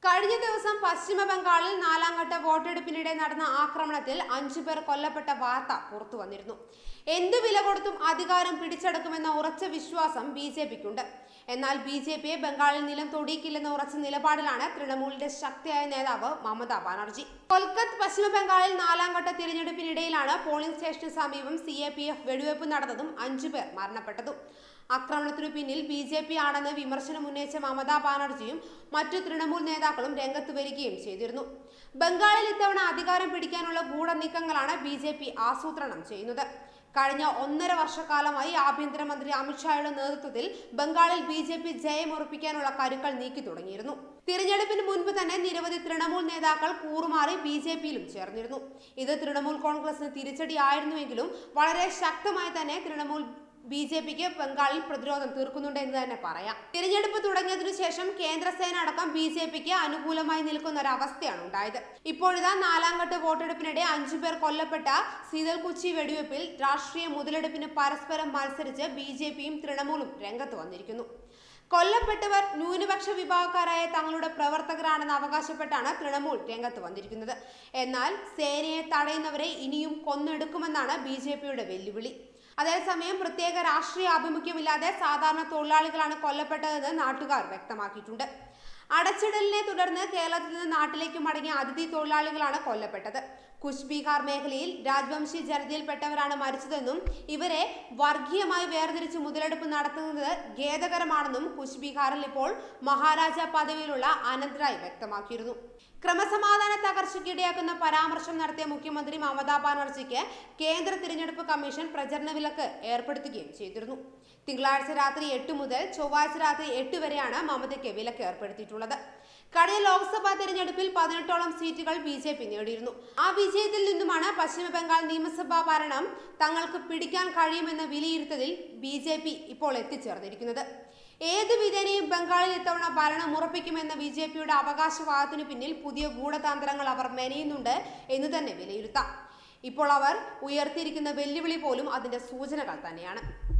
കഴിഞ്ഞ ദിവസം പശ്ചിമ ബംഗാളിൽ നാലാംഘട്ട വോട്ടെടുപ്പിനിടെ നടന്ന ആക്രമണത്തിൽ അഞ്ചു പേർ കൊല്ലപ്പെട്ട വാർത്ത പുറത്തു വന്നിരുന്നു എന്തു വില കൊടുത്തും അധികാരം പിടിച്ചെടുക്കുമെന്ന ഉറച്ച വിശ്വാസം ബി ജെ പിക്കുണ്ട് എന്നാൽ ബി ജെ പിയെ ബംഗാളിൽ നിലം തൊടിയിക്കില്ലെന്ന ഉറച്ച നിലപാടിലാണ് തൃണമൂലിന്റെ ശക്തിയായ നേതാവ് മമതാ ബാനർജി കൊൽക്കത്ത് പശ്ചിമ ബംഗാളിൽ നാലാംഘട്ട തിരഞ്ഞെടുപ്പിനിടയിലാണ് പോളിംഗ് സ്റ്റേഷന് സമീപം സി എ പി എഫ് വെടിവയ്പ് നടന്നതും അഞ്ചു പേർ മരണപ്പെട്ടതും ആക്രമണത്തിനു പിന്നിൽ ബി ജെ പി ആണെന്ന് വിമർശനം ഉന്നയിച്ച മമതാ ബാനർജിയും മറ്റു തൃണമൂൽ നേതാക്കളും രംഗത്ത് വരികയും ചെയ്തിരുന്നു ബംഗാളിൽ ഇത്തവണ അധികാരം പിടിക്കാനുള്ള ഗൂഢനീക്കങ്ങളാണ് ബി ജെ പി ആസൂത്രണം ചെയ്യുന്നത് കഴിഞ്ഞ ഒന്നര വർഷക്കാലമായി ആഭ്യന്തരമന്ത്രി അമിത്ഷായുടെ നേതൃത്വത്തിൽ ബംഗാളിൽ ബി ജെ പി ജയമുറപ്പിക്കാനുള്ള കരുക്കൾ നീക്കി തുടങ്ങിയിരുന്നു തിരഞ്ഞെടുപ്പിന് മുൻപ് തന്നെ നിരവധി തൃണമൂൽ നേതാക്കൾ കൂറുമാറി ബി ജെ പിയിലും ചേർന്നിരുന്നു ഇത് തൃണമൂൽ കോൺഗ്രസിന് തിരിച്ചടിയായിരുന്നുവെങ്കിലും വളരെ ശക്തമായി തന്നെ തൃണമൂൽ ബി ജെ പിക്ക് ബംഗാളിൽ പ്രതിരോധം തീർക്കുന്നുണ്ട് എന്ന് തന്നെ പറയാം തിരഞ്ഞെടുപ്പ് തുടങ്ങിയതിനു ശേഷം കേന്ദ്രസേന അടക്കം ബി ജെ പിക്ക് അനുകൂലമായി നിൽക്കുന്ന ഒരു അവസ്ഥയാണ് ഉണ്ടായത് ഇപ്പോഴിതാ നാലാംഘട്ട വോട്ടെടുപ്പിനിടെ അഞ്ചു പേർ കൊല്ലപ്പെട്ട സീതൽ കുച്ചി വെടിവെപ്പിൽ രാഷ്ട്രീയ മുതലെടുപ്പിന് പരസ്പരം മത്സരിച്ച് ബി ജെ പിയും തൃണമൂലും രംഗത്ത് വന്നിരിക്കുന്നു കൊല്ലപ്പെട്ടവർ ന്യൂനപക്ഷ വിഭാഗക്കാരായ തങ്ങളുടെ പ്രവർത്തകരാണെന്ന് അവകാശപ്പെട്ടാണ് തൃണമൂൽ രംഗത്ത് വന്നിരിക്കുന്നത് എന്നാൽ സേനയെ തടയുന്നവരെ ഇനിയും കൊന്നെടുക്കുമെന്നാണ് ബി ജെ പിയുടെ വെല്ലുവിളി അതേസമയം പ്രത്യേക രാഷ്ട്രീയ ആഭിമുഖ്യമില്ലാതെ സാധാരണ തൊഴിലാളികളാണ് കൊല്ലപ്പെട്ടതെന്ന് നാട്ടുകാർ വ്യക്തമാക്കിയിട്ടുണ്ട് അടച്ചിടലിനെ തുടർന്ന് കേരളത്തിൽ നിന്ന് നാട്ടിലേക്ക് മടങ്ങിയ അതിഥി തൊഴിലാളികളാണ് കൊല്ലപ്പെട്ടത് കുച്ച് ബീഹാർ മേഖലയിൽ രാജ്വംശി ജനതയിൽപ്പെട്ടവരാണ് മരിച്ചതെന്നും ഇവരെ വർഗീയമായി വേർതിരിച്ച് മുതലെടുപ്പ് നടത്തുന്നത് ഖേദകരമാണെന്നും കുച്ച് ബീഹാറിൽ ഇപ്പോൾ മഹാരാജ പദവിയിലുള്ള അനന്തരായ് വ്യക്തമാക്കിയിരുന്നു ക്രമസമാധാന തകർച്ചയ്ക്കിടയാക്കുന്ന പരാമർശം നടത്തിയ മുഖ്യമന്ത്രി മമതാ ബാനർജിക്ക് കേന്ദ്ര തിരഞ്ഞെടുപ്പ് കമ്മീഷൻ പ്രചരണ വിലക്ക് ഏർപ്പെടുത്തുകയും ചെയ്തിരുന്നു തിങ്കളാഴ്ച രാത്രി എട്ട് മുതൽ ചൊവ്വാഴ്ച രാത്രി എട്ട് വരെയാണ് മമതയ്ക്ക് വിലക്ക് ഏർപ്പെടുത്തിയിട്ടുള്ളത് കഴിഞ്ഞ ലോക്സഭാ തെരഞ്ഞെടുപ്പിൽ പതിനെട്ടോളം സീറ്റുകൾ ബി ജെ പി നേടിയിരുന്നു ആ വിജയത്തിൽ നിന്നുമാണ് പശ്ചിമ ബംഗാൾ നിയമസഭാ ഭരണം തങ്ങൾക്ക് പിടിക്കാൻ കഴിയുമെന്ന വിലയിരുത്തലിൽ ബി ജെ പി ഇപ്പോൾ എത്തിച്ചേർന്നിരിക്കുന്നത് ഏത് വിധേനയും ബംഗാളിൽ ഇത്തവണ ഭരണം ഉറപ്പിക്കുമെന്ന ബി ജെ പിയുടെ അവകാശവാദത്തിനു പിന്നിൽ പുതിയ ഗൂഢതന്ത്രങ്ങൾ അവർ മെനയുന്നുണ്ട് എന്ന് തന്നെ വിലയിരുത്താം ഇപ്പോൾ അവർ ഉയർത്തിയിരിക്കുന്ന വെല്ലുവിളി പോലും അതിന്റെ സൂചനകൾ തന്നെയാണ്